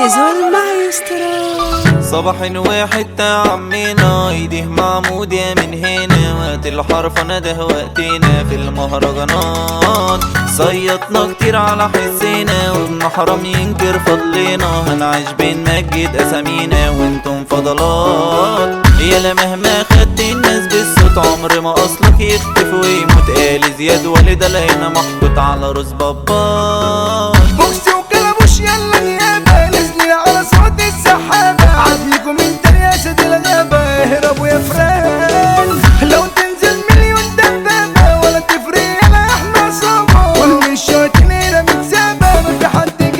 زيزو المايسترو صباح واحد تعمينا ايديه معمود يا من هنا وقت الحرف انا ده وقتنا في المهرجانات صيطنا كتير على حسنا وابن حرام ينكر فضلنا هنعيش بنمجد اسامينا وانتم فضلات يلا مهما خدت الناس بالصوت عمر ما اصلك يختفي ويموت قال زياد والد لقينا محطوط على راس بابا بوكس وكلبوش يلا نيابة نزلنا على صوت السحابة عدلكم انت يا سيد الغابة اهربوا يا فران لو تنزل مليون دبابة ولا تفرق يلا احنا صابة كل الشوطين هنا متسابة ما في حد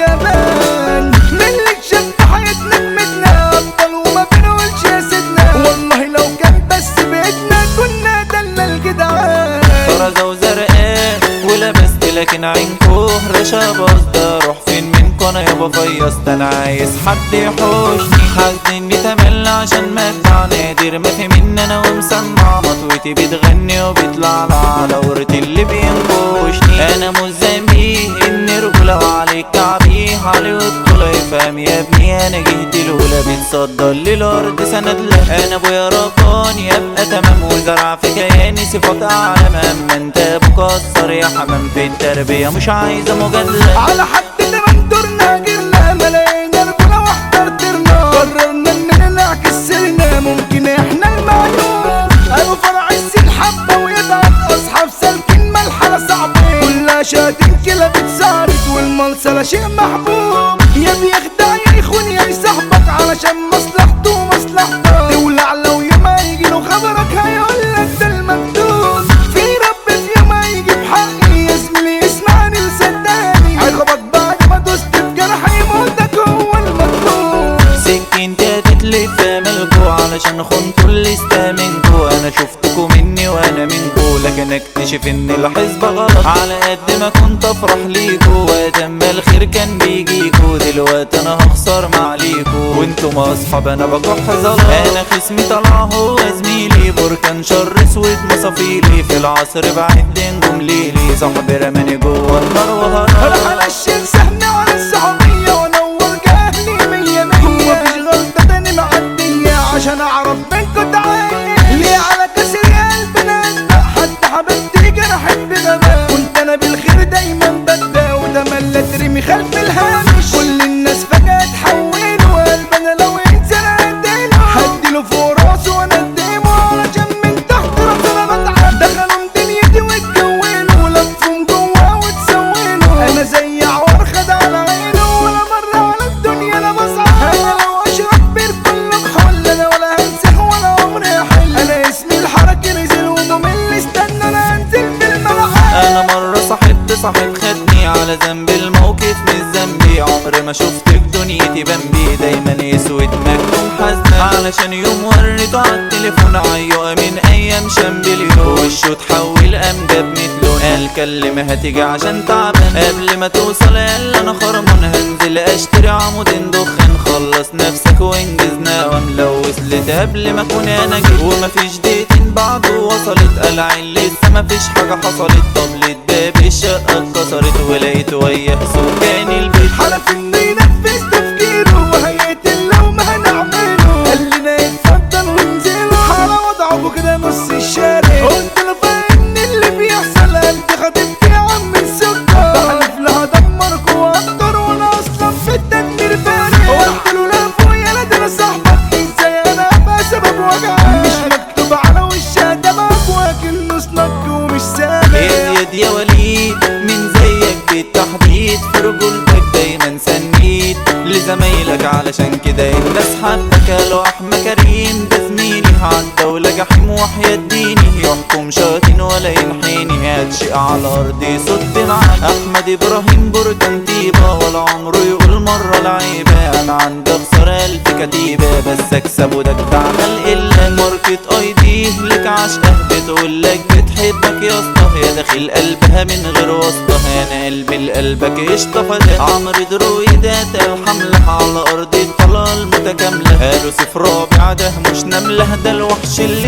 جبان ملك شد حياتنا بمتنا ابطال وما بنقولش يا سيدنا والله لو كان بس بيتنا كنا دلنا الجدعان فرزة وزرقاء ولبست لكن عينكو رشا باصدة روح فين منكو انا يابا فيصت انا عايز حد يحوشني حاسدني تملى عشان مدفع نادر ما في مني انا ومسمع مطوتي بتغني وبيطلع على ورتي اللي بينكوشني انا مش ذنبي اني رجولة وعليك كعبي علي والطولة يفهم يا ابني انا جهد الاولى بتصدر للارض سند له انا ابويا رباني يبقى تمام وزرع في كياني صفات اعلى اما انت مكسر يا حمام في التربية مش عايزة مجادلة على حد زمان دورنا جرنا ملايين رجولة واحترترنا قررنا اننا نعكس سرنا ممكن احنا المعلوم قالوا فرع السين حبة ويضعف اصحاب سالكين ملحمة صعبة كلها شاتين كلا بتساعد والمنصلة شيء محبوب يا بيخدع يا يخون يا يصاحبك علشان مصلحته ومصلحتك تولع لو يوم هيجي له خبرك هيقولك ده المكتوب في رب في يوم هيجي بحقي يا زميلي اسمعني وصدقني عقابك بعد ما دوست في جرحي موتك هو المطلوب سكينتي هتتلف ملكو علشان خنتوا اللي استامنكو انا شفتكوا مني وانا منكو لكن اكتشف ان الحسبة غلط على قد ما كنت افرح ليكو وقت ما الخير كان بيجيكو دلوقتي انا هخسر مع ليكو وانتم اصحاب انا بكح زلط انا خصمي طلع هو زميلي بركان شر اسود مصافيلي في العصر بعد نجوم ليلي صاحبي رماني جوه النار وهرب انا على الشيل سهمي على الصحوبية وانور جهلي مية مية ومفيش غلطة تاني معدية عشان اعرف منكم تعالي ليه على كسر قلبنا أسبق حتى حبيبتي جرحت بغباء كنت انا بالخير دايما ببدأ وتملى ترمي خلف الهامش كل الناس فجأة اتحولوا قلب انا لو انسان اديله هديله فوق راسه وانا اديمه علشان من تحت راسه انا بتعب دخلوا دنيتي واتكونوا لفهم جوا وتسوينوا انا زي عوار خد على عينه ولا مرة ولا الدنيا انا بصعب انا لو اشرب بير كله بحل انا ولا هنسح ولا عمري احل انا اسمي الحركة نزل وممل استنى انا انزل في الملعب انا مرة صاحبت صاحب خدني على ذنب الموقف مش ذنبي عمر ما شفت في دنيتي بمبي دايما اسود مكتوم حزنة علشان يوم وريته على التليفون عيقة من ايام شامبليون وشه اتحول امجد مثله قال كلمها تيجي عشان تعبان قبل ما توصل قال انا خرمان هنزل اشتري عمودين دخان خلص نفسك وانجزنا وملوث لت قبل ما اكون انا جيت ومفيش دقيقتين بعده وصلت قلعين لسه مفيش حاجة حصلت طبلت باب الشقة اتكسرت ولقيت وياه سكان البيت حلف انه ينفذ تفكيره وهيقتل لو ما هنعمله قال لنا اتفضل وانزلوا على وضعه كده نص الشارع قلت له فاهم اللي بيحصل انت خطيبتي يا عم السكر بحلف لها دمرك واقدر وانا اصلا في التدمير فارق قلت له لا اخويا لا ده انا صاحبك ازاي انا ابقى سبب وجعك مش مكتوب على وشها دمك واكل نص نك ومش سامع يا زياد يا وليد من زيك بالتحديد في رجولتك دايما سنيد لزمايلك علشان كده الناس حبك قالوا احمى كريم ده زميلي عدى ولا جحيم وحياة ديني يحكم شاطين ولا ينحيني هاتشق على ارضي صد معاك احمد ابراهيم بركان طيبة ولا عمره يقول مرة لعيبة انا عندي اخسر الف كتيبة بس اكسب وده بتاع خلق الله ماركة اي دي لك عشقه بتقول لك بتحبك يا اسطى يا داخل قلبها من غير واسطة انا قلبي لقلبك اشطفى ده عمرو درويدات الحملة على ارض الطلال متكاملة قالوا سيف رابع ده مش نملة ده الوحش اللي دقيقة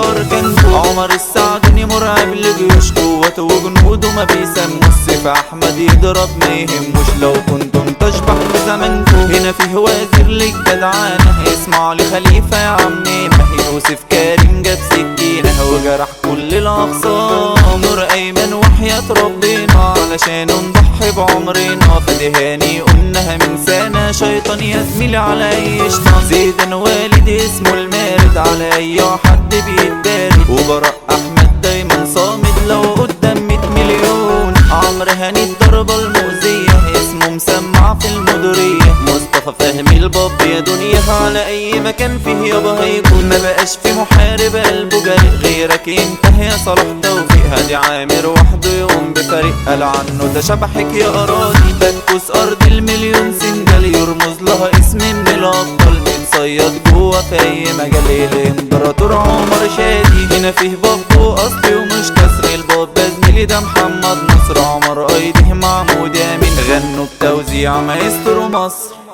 اركانكو عمر السعدني مرعب لجيوش قوته وجنوده ما بيسموا السيف احمد يضرب ما يهموش لو كنتم تشبح بزمنكو هنا فيه وزير للجدعانة اسمعوا لخليفة يا عمنا يوسف كريم جاب سكينة وجرح كل الاخصام نور ايمن وحياة ربنا علشان نضحي بعمرنا فدهاني قلناها من سنة شيطان يا زميلي على اي شطان زيدان والد اسمه المارد على اي حد بيتبارد وبراء احمد دايما صامد لو قدام 100 مليون عمرو هاني الضربة المؤذية اسمه مسمع في المدورية مصطفى فهمي الباب يا دنيا على اي مكان فيه يابا هيكون ما بقاش في محارب قلبه جريء غيرك انت يا صلاح توفيق هادي عامر وحده يقوم بفريق قال عنه ده شبحك يا اراضي بنكوس ارض المليون سنجل يرمز لها اسم من الابطال متصيد جوه في اي مجال الامبراطور عمر شادي هنا فيه بابو اصلي ومش كسر الباب ده زميلي ده محمد نصر عمر ايديه محمود يامين غنوا بتوزيع مايسترو مصر